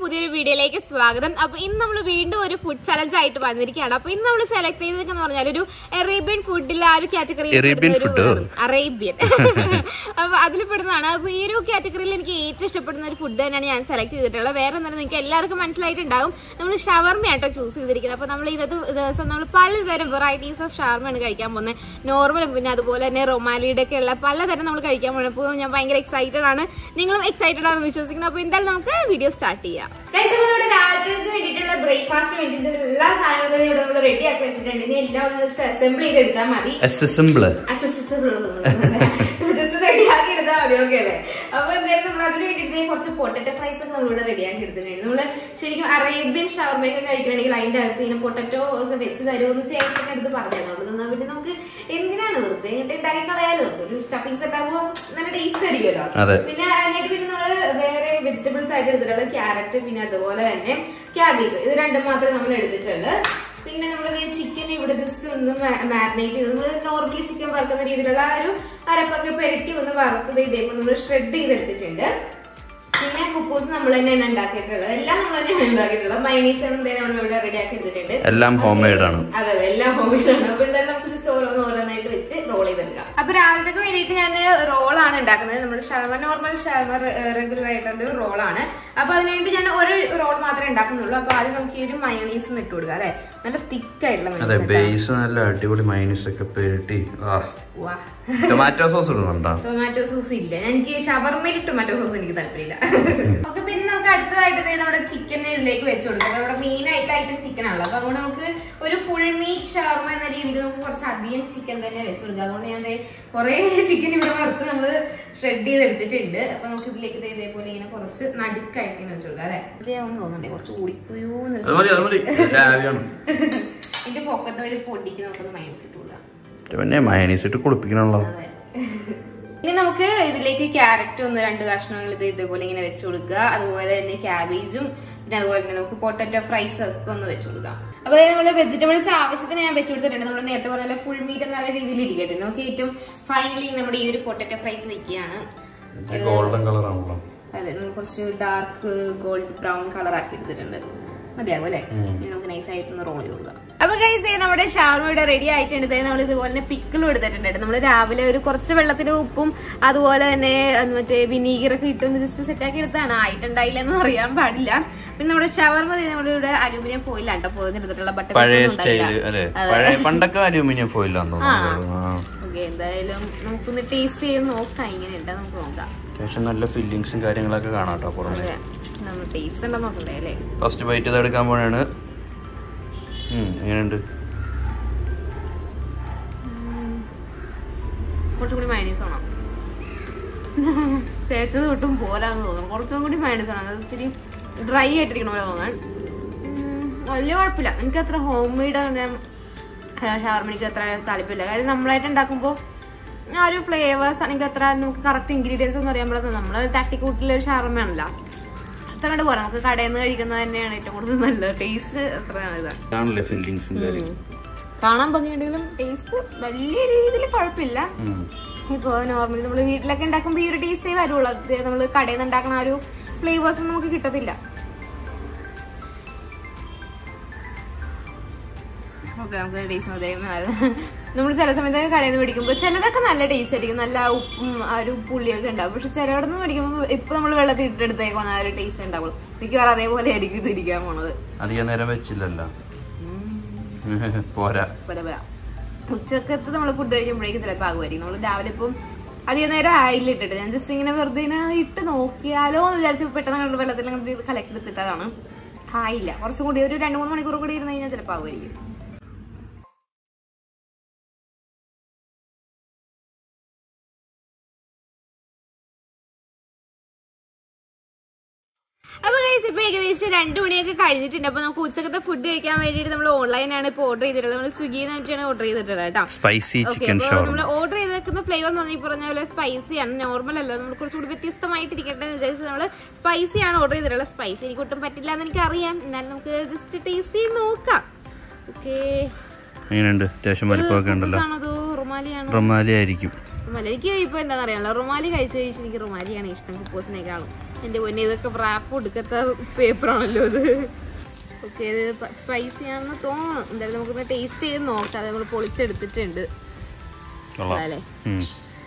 പുതിയൊരു വീഡിയോയിലേക്ക് സ്വാഗതം അപ്പൊ ഇന്ന് നമ്മൾ വീണ്ടും ഒരു ഫുഡ് ചലഞ്ച് ആയിട്ട് വന്നിരിക്കുകയാണ് അപ്പൊ ഇന്ന് നമ്മൾ സെലക്ട് ചെയ്തതെന്ന് പറഞ്ഞാൽ ഒരു അറേബ്യൻ ഫുഡിൽ ആ ഒരു കാറ്റഗറി Arabian food ഓ? അറേബ്യൻ അപ്പൊ അതിൽ പെടുന്നതാണ് അപ്പൊ ഈ ഒരു കാറ്റഗറിയിൽ എനിക്ക് ഏറ്റവും ഇഷ്ടപ്പെടുന്ന ഒരു ഫുഡ് തന്നെയാണ് ഞാൻ സെലക്ട് ചെയ്തിട്ടുള്ളത് വേറെ ഒന്നും നിങ്ങൾക്ക് എല്ലാവർക്കും മനസ്സിലായിട്ടുണ്ടാവും നമ്മൾ ഷവർമയാട്ടോ ചൂസ് ചെയ്തിരിക്കുന്നത് അപ്പൊ നമ്മൾ ഇന്നത്തെ ദിവസം നമ്മൾ പലതരം വെറൈറ്റീസ് ഓഫ് ഷവർമയാണ് കഴിക്കാൻ പോകുന്നത് നോർമലും പിന്നെ അതുപോലെ തന്നെ റൊമാലിയുടെ ഒക്കെ ഉള്ള പലതരം നമ്മൾ കഴിക്കാൻ പോകുന്നത് അപ്പോൾ ഞാൻ ഭയങ്കര എക്സൈറ്റഡ് ആണ് നിങ്ങളും എക്സൈറ്റഡ് ആണെന്ന് വിശ്വസിക്കുന്നു അപ്പൊ എന്തായാലും നമുക്ക് വീഡിയോ സ്റ്റാർട്ട് ചെയ്യാം ഇവിടെ രാത്രിക്ക് വേണ്ടിയിട്ടുള്ള ബ്രേക്ക്ഫാസ്റ്റ് വേണ്ടിയിട്ടുള്ള എല്ലാ സാധനങ്ങളും ഇവിടെ നമ്മൾ റെഡി ആക്കി വെച്ചിട്ടുണ്ട് ഇനി എല്ലാം അസംബിൾ ചെയ്തെടുത്താൽ മതി അസംബിള് ജസ്റ്റ് റെഡിയാക്കി എടുത്താൽ മതി ഓക്കെ അല്ലേ അപ്പൊ എന്തായാലും നമ്മൾ അതിന് വേണ്ടിയിട്ട് കുറച്ച് പൊട്ടറ്റോ ഫ്രൈസ് ഒക്കെ നമ്മളിവിടെ റെഡിയാക്കി എടുത്തിട്ടുണ്ട് നമ്മള് ശരിക്കും അറേബ്യൻ ഷവർമയൊക്കെ കഴിക്കണമെങ്കിൽ അതിന്റെ അകത്ത് ഇങ്ങനെ പൊട്ടറ്റോ ഒക്കെ വെച്ച് തരുമെന്ന് ചേട്ടൻ്റെ അടുത്ത് പറഞ്ഞത് എന്നാൽ പിന്നെ നമുക്ക് എന്തിനാണ് വെറുതെ ഇങ്ങോട്ട് ഉണ്ടാക്കി കളയാലോ നമുക്ക് ഒരു സ്റ്റഫിങ്സ് ഉണ്ടാകുമ്പോൾ നല്ല ടേസ്റ്റ് ആയിരിക്കുമല്ലോ അതെ. പിന്നെ അതിനായിട്ട് പിന്നെ നമ്മള് വേറെ വെജിറ്റബിൾസ് ആയിട്ട് എടുത്തിട്ടുള്ളത് ക്യാരറ്റ് പിന്നെ അതുപോലെ തന്നെ ക്യാബേജ് ഇത് രണ്ടും മാത്രമേ നമ്മൾ എടുത്തിട്ടുള്ളൂ പിന്നെ നമ്മൾ ചിക്കൻ ഇവിടെ ജസ്റ്റ് ഒന്ന് മാരിനേറ്റ് ചെയ്ത് നമ്മൾ നോർമലി ചിക്കൻ വറുക്കുന്ന രീതിയിലുള്ള ആ ഒരു അരപ്പൊക്കെ പെരട്ടി ഒന്ന് വറുത്തത് ഇതേപോലെ നമ്മൾ ഷ്രെഡ് ചെയ്തെടുത്തിട്ടുണ്ട് പിന്നെ കുപ്പൂസ് നമ്മൾ തന്നെയാണ് ഉണ്ടാക്കിയിട്ടുള്ളത് എല്ലാം നമ്മൾ തന്നെയാണ് ഉണ്ടാക്കിയിട്ടുള്ളത് മൈനീസ് നമ്മൾ ഇവിടെ റെഡി ആക്കി എടുത്തിട്ടുണ്ട് എല്ലാം ഹോം മെയ്ഡ് ആണ് അതെ അതെ എല്ലാം ഹോംമെയ്ഡ് ആണ് അപ്പൊ എന്തായാലും നമുക്ക് ജസ്റ്റ് ഓരോന്ന് ഓരോന്നായിട്ട് വെച്ച് റോൾ ചെയ്തെടുക്കാം അപ്പൊ രാവിലത്തേക്ക് വേണ്ടിയിട്ട് ഞാൻ റോളാണ് ഉണ്ടാക്കുന്നത് നമ്മൾ ഷവർമ നോർമൽ ഷവർമ റെഗുലർ ആയിട്ടുള്ള ഒരു റോളാണ് അപ്പൊ അതിനുവേണ്ടി ഞാൻ ഒരു റോൾ മാത്രമേ ഉണ്ടാക്കുന്നുള്ളൂ അപ്പൊ ആദ്യം നമുക്ക് ഈ ഒരു മയോണീസ് ഇട്ട് കൊടുക്കാം അല്ലെ നല്ല തിക്കായിട്ടുള്ള അതെ ബേസ് നല്ല അടിപൊളി മൈനസ് ഒക്കെ പെരട്ടി ആ ടൊമാറ്റോ സോസ് ഇടുന്നുണ്ടോ ടൊമാറ്റോ സോസ് ഇല്ല എനിക്ക് ഷവർമയിൽ ടൊമാറ്റോ സോസ് എനിക്ക് താല്പര്യമില്ല ഓക്കെ പിന്നെ നമുക്ക് അടുത്തതായിട്ട് ദേ നമ്മുടെ ചിക്കൻ ഇതിലേക്ക് വെച്ച് കൊടുക്കാം അപ്പൊ നമ്മുടെ മെയിൻ ആയിട്ട് ഐറ്റം ചിക്കൻ ആണല്ലോ അപ്പൊ അതുകൊണ്ട് നമുക്ക് ഒരു ഫുൾ മീറ്റ് ഷവർമ എന്ന രീതിയിൽ നമുക്ക് കുറച്ച് അധികം ചിക്കൻ തന്നെ വെച്ച് കൊടുക്കാം അതുകൊണ്ട് ഞാൻ കുറെ ചിക്കൻ ഇവിടെ വറുത്ത് നമ്മൾ ഷ്രെഡ് ചെയ്തെടുത്തിട്ടുണ്ട് അപ്പൊ നമുക്ക് ഇതിലേക്ക് ദേ ഇതേപോലെ ഇങ്ങനെ കുറച്ച് നടുക്കായിട്ട് ഇങ്ങനെ വെച്ച് കൊടുക്കാം അല്ലെ ഇതാവുന്ന തോന്നുന്നുണ്ട് കുറച്ച് കൂടിപ്പോയോ അത് മതി അത് മതി രാവിയാണ് ഇതിന്റെ പൊക്കത്തെ ഒരു പൊടിക്ക് നമുക്കൊന്ന് മൈനസ് ഇട്ട് കൊടുക്കാം പിന്നെ മയനീസ് ഇട്ട് കുളിപ്പിക്കണല്ലോ അതെ. ഇനി നമുക്ക് ഇതിലേക്ക് ക്യാരറ്റ് ഒന്ന് രണ്ട് കഷ്ണങ്ങൾ ഇത് ഇതേപോലെ ഇങ്ങനെ വെച്ച് കൊടുക്കുക അതുപോലെ തന്നെ ക്യാബേജും പിന്നെ അതുപോലെ തന്നെ നമുക്ക് പൊട്ടറ്റോ ഫ്രൈസ് ഒക്കെ ഒന്ന് വെച്ച് കൊടുക്കാം അപ്പൊ നമ്മൾ വെജിറ്റബിൾസ് ആവശ്യത്തിന് ഞാൻ വെച്ച് കൊടുത്തിട്ടുണ്ട് നമ്മൾ നേരത്തെ പറഞ്ഞ ഫുൾ മീറ്റ് നല്ല രീതിയിൽ ഇരിക്കട്ടെ നമുക്ക് ഏറ്റവും ഫൈനലി നമ്മുടെ ഈ ഒരു പൊട്ടറ്റോ ഫ്രൈസ് വെക്കുകയാണ് ഗോൾഡൻ കളർ ആണല്ലോ അതെ നമ്മൾ കുറച്ച് ഡാർക്ക് ഗോൾഡ് ബ്രൗൺ കളർ ആക്കി എടുത്തിട്ടുണ്ട് മതിയാകും അല്ലേ ഇനി നമുക്ക് നൈസ് ആയിട്ടൊന്ന് റോൾ ചെയ്ത് കൊടുക്കാം അപ്പൊ ഗൈസ് നമ്മുടെ ഷവർമ ഇവിടെ റെഡി ആയിട്ടുണ്ട് ദേ നമ്മൾ ഇതുപോലെ തന്നെ പിക്കിളും എടുത്തിട്ടുണ്ട് നമ്മൾ രാവിലെ ഒരു കുറച്ച് വെള്ളത്തിന് ഉപ്പും അതുപോലെ തന്നെ അത് മറ്റേ വിനീഗറൊക്കെ ഇട്ടൊന്ന് ജസ്റ്റ് സെറ്റ് ആക്കി എടുത്താണ് ആയിട്ടുണ്ടായില്ല എന്ന് അറിയാൻ പാടില്ല പിന്നെ നമ്മുടെ ഷവർമ നമ്മുടെ ഇവിടെ അലൂമിനിയം ഫോയിലാണ് കേട്ടോ പോയിരുന്നിട്ടുള്ള ബട്ടർ പഴയ സ്റ്റൈല് അല്ലെ പഴയ പണ്ടൊക്കെ അലൂമിനിയം ഫോയിലാന്ന് തോന്നുന്നു ആ. ഓക്കെ എന്തായാലും നമുക്കൊന്ന് ടേസ്റ്റ് ചെയ്ത് നോക്കാം ഇങ്ങനെ ഉണ്ടോ നമുക്ക് നോക്കാം അത്യാവശ്യം നല്ല ഫില്ലിങ്സും കാര്യങ്ങളൊക്കെ കാണാം കേട്ടോ പുറമെ അതെ നമ്മൾ ടേസ്റ്റ് ഉണ്ടോ നോക്കണ്ടേ അല്ലേ ഫസ്റ്റ് ബൈറ്റ് ഇത് എടുക്കാൻ പോണാണ് എങ്ങനെയുണ്ട് കുറച്ചും കൂടി മയണീസ് വേണം തേച്ചത് തൊട്ടും പോരാന്ന് തോന്നുന്നു കുറച്ചും കൂടി മയണീസ് വേണം അത് ഇച്ചിരി ഡ്രൈ ആയിട്ടിരിക്കണ പോലെ തോന്നാൻ ഉം, വലിയ കുഴപ്പമില്ല എനിക്ക് അത്ര ഹോം മെയ്ഡ് ഷവർമ എനിക്ക് അത്ര താല്പര്യമില്ല കാര്യം നമ്മളായിട്ട് ഉണ്ടാക്കുമ്പോൾ ആ ഒരു ഫ്ലേവേഴ്സ് ആണെങ്കിൽ അത്ര നമുക്ക് കറക്റ്റ് ഇൻഗ്രീഡിയൻസ് എന്ന് പറയാൻ പറ്റുന്നത് നമ്മൾ തട്ടിക്കൂട്ടിലൊരു ഷവർമയാണല്ലോ അത്ര കണ്ട് പോരാ നമുക്ക് കടയിൽ നിന്ന് കഴിക്കുന്നത് തന്നെയാണ് ഏറ്റവും കൂടുതൽ നല്ലത് ടേസ്റ്റ് അത്ര ഇതാണ് ഇതാണല്ലേ ഫില്ലിങ്സും കാര്യം കാണാൻ ഭംഗിയുണ്ടെങ്കിലും ടേസ്റ്റ് വലിയ രീതിയിൽ കുഴപ്പമില്ല ഉം. ഇപ്പോൾ നോർമലി നമ്മൾ വീട്ടിലൊക്കെ ഉണ്ടാക്കുമ്പോൾ ഈ ഒരു ടേസ്റ്റേ വരുള്ളൂ അത് നമ്മൾ കടയിൽ നിന്ന് ഉണ്ടാക്കുന്ന ആ ഒരു ഫ്ലേവേഴ്സ് നമുക്ക് കിട്ടത്തില്ല ഓക്കെ നമുക്ക് ടേസ്റ്റ് മതി നമ്മൾ ചില സമയത്തൊക്കെ കടയിൽ നിന്ന് മേടിക്കുമ്പോൾ ചിലതൊക്കെ നല്ല ടേസ്റ്റ് ആയിരിക്കും നല്ല ഉപ്പും ആ ഒരു പുള്ളിയൊക്കെ ഉണ്ടാവും പക്ഷെ ചിലവിടെ നിന്ന് മേടിക്കുമ്പോൾ ഇപ്പൊ നമ്മൾ വെള്ളത്തിൽ ഇട്ടെടുത്തേക്കാണ് ആ ഒരു ടേസ്റ്റ് ഉണ്ടാവുള്ളൂ മിക്കവാറും അതേപോലെ ആയിരിക്കും ഇത് ഇരിക്കാൻ പോണത് അധികം നേരം വെച്ചില്ലല്ലോ പോരാ പോരാ പോരാ ഉച്ചക്കത്ത് നമ്മൾ ഫുഡ് കഴിക്കുമ്പോഴേക്കും ചിലപ്പോൾ ആകുമായിരിക്കും നമ്മൾ രാവിലെ ഇപ്പം അധികം നേരം ആയില്ല ഇട്ടിട്ട് ഞാൻ ജസ്റ്റ് ഇങ്ങനെ വെറുതെ ഇങ്ങനെ ഇട്ട് നോക്കിയാലോ എന്ന് വിചാരിച്ച് പെട്ടെന്ന് കണ്ട് വെള്ളത്തിൽ അങ്ങനെ കലക്കി എടുത്തിട്ടതാണ് ആയില്ല കുറച്ചും കൂടി ഒരു രണ്ട് മൂന്ന് മണിക്കൂർ കൂടി ഇരുന്ന് കഴിഞ്ഞാൽ ചിലപ്പോൾ ആകുമായിരിക്കും അപ്പൊ ഗൈസ് ഇപ്പൊ ഏകദേശം രണ്ടു മണിയൊക്കെ കഴിഞ്ഞിട്ടുണ്ട് അപ്പൊ നമുക്ക് ഉച്ചക്കത്തെ ഫുഡ് കഴിക്കാൻ വേണ്ടിയിട്ട് നമ്മൾ ഓൺലൈനാണ് ഇപ്പൊ ഓർഡർ ചെയ്തിട്ടുള്ളത് നമ്മൾ സ്വിഗ്ഗിയിൽ നിന്നിട്ടാണ് ഓർഡർ ചെയ്തിട്ടുള്ളത് കേട്ടോ സ്പൈസി ഓക്കെ ചിക്കൻ അപ്പോൾ ഷവർമ നമ്മൾ ഓർഡർ ചെയ്തേക്കുന്ന ഫ്ലേവർ എന്ന് പറഞ്ഞാൽ ഈ പറഞ്ഞ പോലെ സ്പൈസി ആണ് നോർമൽ അല്ല നമ്മൾ കുറച്ചുകൂടി വ്യത്യസ്തമായിട്ടിരിക്കട്ടെ എന്ന് വിചാരിച്ച് നമ്മൾ സ്പൈസി ആണ് ഓർഡർ ചെയ്തിട്ടുള്ളത് സ്പൈസി എനിക്ക് ഒട്ടും പറ്റില്ല എന്ന് എനിക്ക് അറിയാം എന്നാലും നമുക്ക് ജസ്റ്റ് ടേസ്റ്റ് ചെയ്ത് നോക്കാം ഓക്കെ എങ്ങനെയുണ്ട് അത്യാവശ്യം വലിപ്പമൊക്കെ ഉണ്ടല്ലോ ആണോ റുമാലിയാണോ റൊമാലി ആയിരിക്കും റുമാലി എനിക്ക് ഇപ്പൊ എന്താണെന്ന് അറിയാമല്ലോ റുമാലി കഴിച്ച് കഴിച്ച് എനിക്ക് റുമാലിയാണ് ഇഷ്ടം കുപ്പോസിനേക്കാളും എൻ്റെ പൊന്നെ ഇതൊക്കെ റാപ്പ് കൊടുക്കത്ത പേപ്പറാണല്ലോ ഇത് ഓക്കെ ഇത് സ്പൈസി ആണെന്ന് തോന്നുന്നു എന്തായാലും നമുക്കൊന്ന് ടേസ്റ്റ് ചെയ്ത് നോക്കാം അത് നമ്മൾ പൊളിച്ചെടുത്തിട്ടുണ്ട് കൊള്ളാം അല്ലേ ഉം.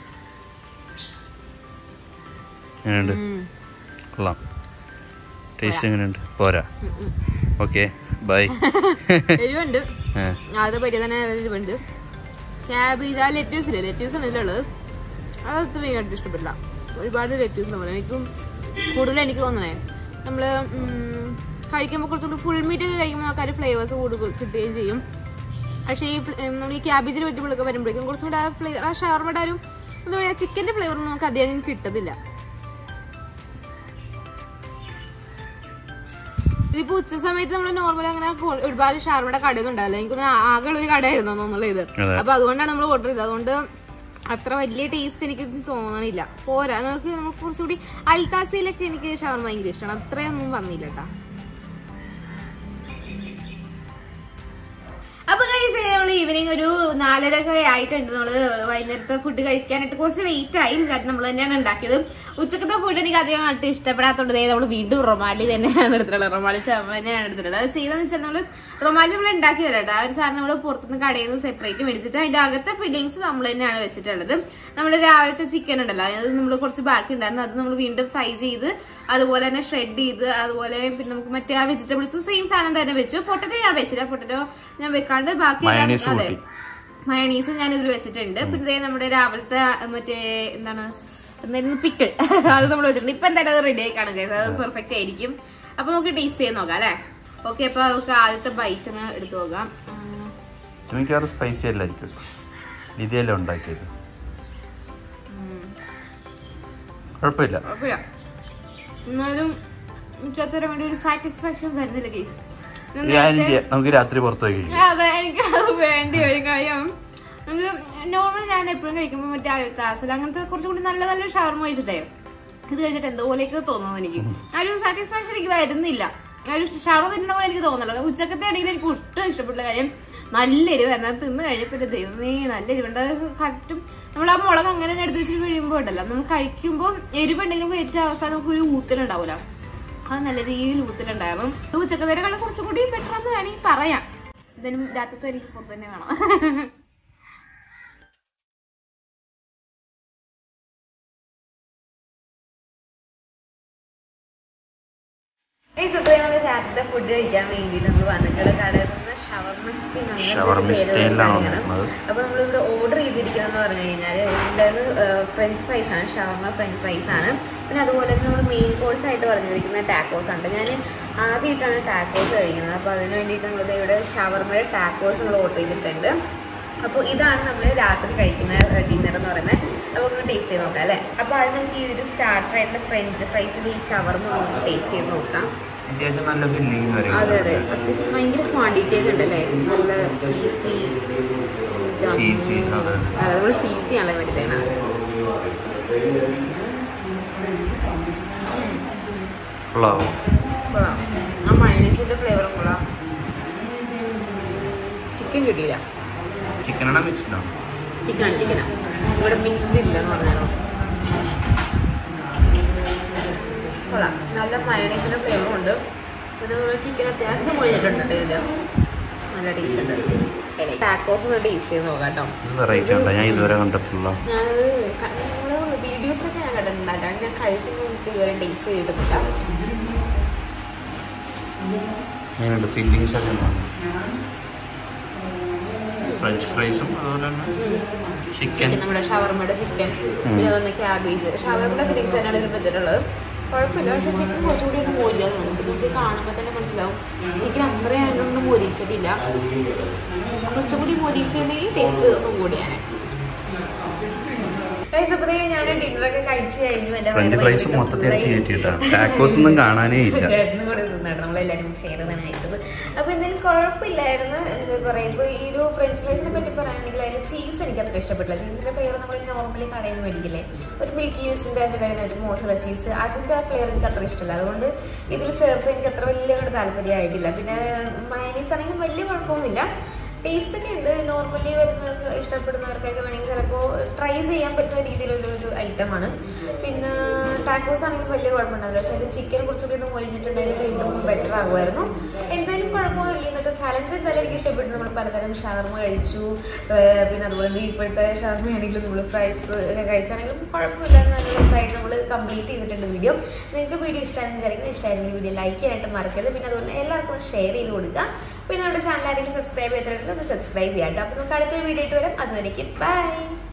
എങ്ങനെയുണ്ട് ഉം. കൊള്ളാം ടേസ്റ്റ് എങ്ങനെയുണ്ട് പോരാ ഓക്കെ ബൈ എരിവുണ്ട് അത് പറ്റിയ തന്നെ എരിവുണ്ട് ക്യാബേജ് ആ ലെറ്റ്യൂസ് ഇല്ലേ ലെറ്റ്യൂസ് ആണ് ഇതിലുള്ളത് അത് അത്ര ഭയങ്കരമായിട്ട് ഇഷ്ടപ്പെട്ടില്ല ഒരുപാട് ലെറ്റ്യൂസ് നമ്മൾ എനിക്കും കൂടുതൽ എനിക്ക് തോന്നണേ നമ്മൾ കഴിക്കുമ്പോൾ കുറച്ചുകൂടി ഫുൾ മീറ്റ് ഒക്കെ കഴിക്കുമ്പോൾ നമുക്ക് അതിൻ്റെ ഫ്ലേവേഴ്സ് കൂടുതൽ കിട്ടുകയും ചെയ്യും പക്ഷേ ഈ ഫ്ല- ഉം, നമ്മൾ ഈ ക്യാബേജിന് പറ്റുമ്പോഴൊക്കെ വരുമ്പോഴേക്കും കുറച്ചും കൂടി ആ ഫ്ലേവർ ആ ഷവർമയുടെ ഒരു എന്താ പറയുക ചിക്കൻ്റെ ഫ്ലേവർ നമുക്ക് അധികം കിട്ടത്തില്ല ഇതിപ്പോ ഉച്ച സമയത്ത് നമ്മൾ നോർമലി അങ്ങനെ കൊ- ഒരുപാട് ഷാർമയുടെ കടയൊന്നും ഉണ്ടാവില്ല എനിക്കൊന്ന് ആകെ ഒരു കടയായിരുന്നു തോന്നുന്നത് ഇത് അതെ. അപ്പൊ അതുകൊണ്ടാണ് നമ്മൾ ഓർഡർ ചെയ്തത് അതുകൊണ്ട് അത്ര വലിയ ടേസ്റ്റ് എനിക്ക് തോന്നണില്ല പോരാ നമുക്ക് നമുക്ക് കുറച്ചുകൂടി അൽത്താസയിലൊക്കെ എനിക്ക് ഷവർമ ഭയങ്കര ഇഷ്ടമാണ് അത്രയൊന്നും വന്നില്ല കേട്ടാ അപ്പൊ കൈസ് നമ്മൾ ഈവനിങ് ഒരു നാലര ഒക്കെ ആയിട്ടുണ്ട് നമ്മള് വൈകുന്നേരത്തെ ഫുഡ് കഴിക്കാനായിട്ട് കുറച്ച് ലേറ്റ് ആയി കാരണം നമ്മൾ തന്നെയാണ് ഉണ്ടാക്കിയത് ഉച്ചക്കത്തെ ഫുഡ് എനിക്ക് അധികമായിട്ട് ഇഷ്ടപ്പെടാത്തതുകൊണ്ട് ദേ നമ്മൾ വീണ്ടും റൊമാലി തന്നെയാണ് എടുത്തിട്ടുള്ളത് റൊമാലി ചമ്മ തന്നെയാണ് എടുത്തിട്ടുള്ളത് അത് ചെയ്തെന്ന് വെച്ചാൽ നമ്മൾ റൊമാലി നമ്മൾ ഉണ്ടാക്കിയതല്ല കേട്ടോ ആ ഒരു സാധനം നമ്മൾ പുറത്തുനിന്ന് കടയിൽ നിന്ന് സെപ്പറേറ്റ് മേടിച്ചിട്ട് അതിന്റെ അകത്തെ ഫില്ലിങ്സ് നമ്മൾ തന്നെയാണ് വെച്ചിട്ടുള്ളത് നമ്മൾ രാവിലത്തെ ചിക്കൻ ഉണ്ടല്ലോ അത് നമ്മൾ കുറച്ച് ബാക്കി ഉണ്ടായിരുന്നു അത് നമ്മൾ വീണ്ടും ഫ്രൈ ചെയ്ത് അതുപോലെ തന്നെ ഷ്രെഡ് ചെയ്ത് അതുപോലെ പിന്നെ നമുക്ക് മറ്റേ ആ വെജിറ്റബിൾസ് സെയിം സാധനം തന്നെ വെച്ചു പൊട്ടറ്റോ ഞാൻ വെച്ചില്ല പൊട്ടറ്റോ ഞാൻ വെക്കാണ്ട് ബാക്കി എല്ലാം- Mayonnaise അതെ കൂട്ടി. മയണീസ് ഞാൻ ഇതിൽ വെച്ചിട്ടുണ്ട് പിന്നെ ദേ നമ്മുടെ രാവിലത്തെ ആ മറ്റേ എന്താണ് എന്തായിരുന്നു പിക്കിൾ അത് നമ്മൾ വെച്ചിട്ടുണ്ട് ഇപ്പൊ എന്തായാലും അത് റെഡി ആയി കാണാൻ ചെയ്തത് അത് പെർഫെക്റ്റ് ആയിരിക്കും അപ്പൊ നമുക്ക് ടേസ്റ്റ് ചെയ്ത് നോക്കാം അല്ലേ ഓക്കെ അപ്പൊ നമുക്ക് ആദ്യത്തെ ബൈറ്റ് ഒന്ന് എടുത്തു നോക്കാം ഉം. മിക്കവാറും സ്പൈസി അല്ലായിരിക്കും ഇതല്ലേ ഉണ്ടാക്കിയത് കുഴപ്പമില്ല കുഴപ്പമില്ല എന്നാലും എനിക്ക് അത്ര വേണ്ടി ഒരു സാറ്റിസ്ഫാക്ഷൻ വരുന്നില്ല കേസ് ഒരു കാര്യം ചെയ്യാം നമുക്ക് രാത്രി പുറത്ത് പോയി കഴിക്കാം അതെ എനിക്ക് അത് വേണ്ടി വരും കാര്യം നമുക്ക് നോർമൽ ഞാൻ എപ്പോഴും കഴിക്കുമ്പോൾ മറ്റേ അൽത്താസിൽ അങ്ങനത്തെ കുറച്ചും കൂടി നല്ല നല്ല ഷവർമ കഴിച്ചിട്ടേ ഇത് കഴിച്ചിട്ട് എന്തോ പോലെയൊക്കെ തോന്നുന്നു എനിക്ക് ആ ഒരു സാറ്റിസ്ഫാക്ഷൻ എനിക്ക് വരുന്നില്ല ആ ഒരു ഷവർമ തിന്നുന്ന പോലെ എനിക്ക് തോന്നുന്നില്ല ഉച്ചക്കത്തെ ഇടയിൽ എനിക്ക് ഒട്ടും ഇഷ്ടപ്പെട്ടില്ല കാര്യം നല്ല എരിവ് അത് തിന്ന് കഴിഞ്ഞപ്പോൾ എൻ്റെ ദൈവമേ നല്ല എരിവുണ്ട് കറക്റ്റും നമ്മൾ ആ മുളക് അങ്ങനെ തന്നെ എടുത്ത് വെച്ചിട്ട് കഴിയുമ്പോൾ ഉണ്ടല്ലോ നമ്മൾ കഴിക്കുമ്പോൾ എരിവുണ്ടെങ്കിലും ഏറ്റവും അവസാനം നമുക്ക് ഒരു ഊത്തലുണ്ടാവില്ല അത് നല്ല രീതിയിൽ ഊത്തലുണ്ടായിരുന്നു ഇത് ഉച്ചക്കത്തേക്കാളും കുറച്ചും കൂടി ബെറ്റർ എന്ന് വേണമെങ്കിൽ പറയാം ഇതിനും രാത്രിത്തെ എനിക്ക് പുറത്ത് തന്നെ വേണം ഈ സുപ്രീം നമ്മൾ രാത്രിത്തെ ഫുഡ് കഴിക്കാൻ വേണ്ടിയിട്ട് നമ്മൾ വന്നിട്ടുള്ള കടയിൽ നിന്ന് ഷവർമ സ്പിൻ ഷവർമ സ്റ്റൈലിലാണ് വന്നത്. അപ്പൊ നമ്മളിവിടെ ഓർഡർ ചെയ്തിരിക്കുന്നതെന്ന് പറഞ്ഞു കഴിഞ്ഞാൽ ഇതിൻ്റെ ഫ്രഞ്ച് ഫ്രൈസ് ആണ് ഷവർമ ഫ്രഞ്ച് ഫ്രൈസ് ആണ് പിന്നെ അതുപോലെ തന്നെ നമ്മൾ മെയിൻ കോഴ്സ് ആയിട്ട് പറഞ്ഞിരിക്കുന്ന ടാക്കോസ് ഉണ്ട് ഞാൻ ആദ്യമായിട്ടാണ് ടാക്കോസ് കഴിക്കുന്നത് അപ്പോൾ അതിന് വേണ്ടിയിട്ട് നമ്മൾ ഇവിടെ ഷവർമയുടെ ടാക്കോസ് നമ്മൾ ഓർഡർ ചെയ്തിട്ടുണ്ട് അപ്പോൾ ഇതാണ് നമ്മൾ രാത്രി കഴിക്കുന്ന ഡിന്നർ എന്ന് പറയുന്നത് അപ്പോൾ ഒന്ന് ടേസ്റ്റ് ചെയ്ത് നോക്കാം അല്ലേ അപ്പോൾ അത് നമുക്ക് ഈ ഒരു സ്റ്റാർട്ടർ ആയിട്ടുള്ള ഫ്രഞ്ച് ഫ്രൈസിൽ ഈ ഷവർമ നമുക്ക് ടേസ്റ്റ് ചെയ്ത് നോക്കാം അത്യാവശ്യം നല്ല ഫില്ലിങ് അതെ അതെ അത്യാവശ്യം ഭയങ്കര ക്വാണ്ടിറ്റി ഒക്കെ ഉണ്ട് അല്ലേ നല്ല ചീസി Cheesy, അതെ. അതെ നമ്മൾ ചീസി ആണല്ലോ മേടിച്ചേണ കൊള്ളാവോ കൊള്ളാം ആ മയണീസിന്റെ ഫ്ലേവറും കൊള്ളാം ചിക്കൻ കിട്ടിയില്ല ചിക്കനാണോ മിക്സ്ഡോ ചിക്കൻ ചിക്കനാ ഇവിടെ മിക്സ്ഡ് ഇല്ല എന്ന് പറഞ്ഞാലോ കൊള്ളാം നല്ല മയണീസിന്റെ ഫ്ലേവറും ഉണ്ട് പിന്നെ നമ്മൾ ചിക്കൻ അത്യാവശ്യം പൊളിഞ്ഞിട്ടുണ്ട് ഇതില് നല്ല ടേസ്റ്റ് ഉണ്ട് ടാക്കോസ് ഒന്ന് ടേസ്റ്റ് ചെയ്ത് നോക്കാം കേട്ടോ ഇത് വെറൈറ്റി ഉണ്ടോ ഞാൻ ഇതുവരെ കണ്ടിട്ടില്ല ഞാനത് ക- നമ്മള് വീഡിയോസൊക്കെ ഞാൻ കണ്ടിട്ടുണ്ട് അല്ലാണ്ട് ഞാൻ കഴിച്ചൊന്നും എനിക്ക് ഇതുവരെ ടേസ്റ്റ് ചെയ്തിട്ടില്ല അങ്ങനെയുണ്ട് ഫില്ലിങ്സ് ഒക്കെ ഉണ്ടാവും ഫ്രഞ്ച് ഫ്രൈസും അതുപോലെ തന്നെ ചിക്കൻ ചിക്കൻ നമ്മുടെ ഷവർമയുടെ ചിക്കൻ പിന്നെ അതുപോലെ ക്യാബേജ് ഷവർമയുടെ ഫിലിങ്സ് തന്നെയാണ് ഇതിൽ വെച്ചിട്ടുള്ളത് കുഴപ്പമില്ല പക്ഷെ ചിക്കൻ കുറച്ചുകൂടി ഒന്ന് മോരില്ല നമുക്ക് നമുക്ക് കാണുമ്പോൾ തന്നെ മനസ്സിലാവും ചിക്കൻ അത്രയും അതിനൊന്നും മോരിച്ചിട്ടില്ല കുറച്ചുകൂടി മോരിച്ചെങ്കിൽ ടേസ്റ്റ് ഒന്നും കൂടിയാണ് ഞാൻ ഡിന്നറൊക്കെ കഴിച്ചു കഴിഞ്ഞു എൻ്റെ ഫ്രഞ്ച് വയറ് ഫ്രൈസ് ഭയങ്കര മൊത്തത്തിൽ full ആയി. കയറ്റിയിട്ടാണ് ടാക്കോസ് ഒന്നും കാണാനേ ഇല്ല ചേട്ടനും കൂടെ തിന്നാണ് നമ്മളെല്ലാവരും ഷെയർ ചെയ്താണ് അയച്ചത് അപ്പോൾ എന്തായാലും കുഴപ്പമില്ലായിരുന്നു എന്താ പറയുക ഇപ്പോൾ ഈ ഒരു ഫ്രഞ്ച് ഫ്രൈസിനെ പറ്റി പറയുകയാണെങ്കിൽ അതിൽ ചീസ് എനിക്ക് അത്ര ഇഷ്ടപ്പെട്ടില്ല ചീസിന്റെ ഫ്ലേവർ നമ്മൾ നോർമലി കടയിൽ നിന്ന് മേടിക്കില്ലേ ഒരു മിൽക്ക് യൂസിന്റെ അതിൻ്റെ ഒരു മോസല ചീസ് അതിന്റെ ആ ഫ്ലേവർ എനിക്ക് അത്ര ഇഷ്ടമല്ല അതുകൊണ്ട് ഇതിൽ ചേർത്ത് എനിക്ക് അത്ര വലിയ അങ്ങോട്ട് താല്പര്യമായിട്ടില്ല പിന്നെ മയനീസ് ആണെങ്കിൽ വലിയ കുഴപ്പമൊന്നുമില്ല ടേസ്റ്റ് ഒക്കെ ഉണ്ട് നോർമലി വരുന്നവർക്ക് ഇഷ്ടപ്പെടുന്നവർക്കൊക്കെ വേണമെങ്കിൽ ചിലപ്പോൾ ട്രൈ ചെയ്യാൻ പറ്റുന്ന രീതിയിലുള്ള ഒരു ഐറ്റമാണ് പിന്നെ ടാക്കോസ് ആണെങ്കിൽ വലിയ കുഴപ്പമുണ്ടാവില്ല പക്ഷെ അതിൽ ചിക്കനെ കുറച്ചുകൂടി ഒന്ന് മൊരിഞ്ഞിട്ടുണ്ടെങ്കിൽ വീണ്ടും ബെറ്റർ ആകുമായിരുന്നു എന്തായാലും കുഴപ്പമൊന്നുമില്ല ഇന്നത്തെ ചലഞ്ച് എന്തായാലും എനിക്ക് ഇഷ്ടപ്പെട്ടു നമ്മൾ പലതരം ഷവർമ കഴിച്ചു ഏർ പിന്നെ അതുപോലെ തന്നെ ഇപ്പോഴത്തെ ഷവർമ ആണെങ്കിലും നമ്മൾ ഫ്രൈസ് ഒക്കെ കഴിച്ചാണെങ്കിലും കുഴപ്പമില്ല നല്ല രസമായിട്ട് നമ്മൾ കംപ്ലീറ്റ് ചെയ്തിട്ടുണ്ട് വീഡിയോ നിങ്ങൾക്ക് വീഡിയോ ഇഷ്ടമാണെന്ന് വിചാരിക്കുന്നത് ഇഷ്ടമായിരുന്നെങ്കിൽ വീഡിയോ ലൈക്ക് ചെയ്യാനായിട്ട് മറക്കരുത് പിന്നെ അതുപോലെ എല്ലാവർക്കും ഒന്ന് ഷെയർ ചെയ്ത് കൊടുക്കുക പിന്നെ നമ്മുടെ ചാനൽ ആരെങ്കിലും സബ്സ്ക്രൈബ് ചെയ്തിട്ടുണ്ടെങ്കിൽ ഒന്ന് സബ്സ്ക്രൈബ് ചെയ്യാം കേട്ടോ അപ്പോൾ നമുക്ക് അടുത്ത വീഡിയോ ആയിട്ട് വരാം അതുവരേക്കും ബൈ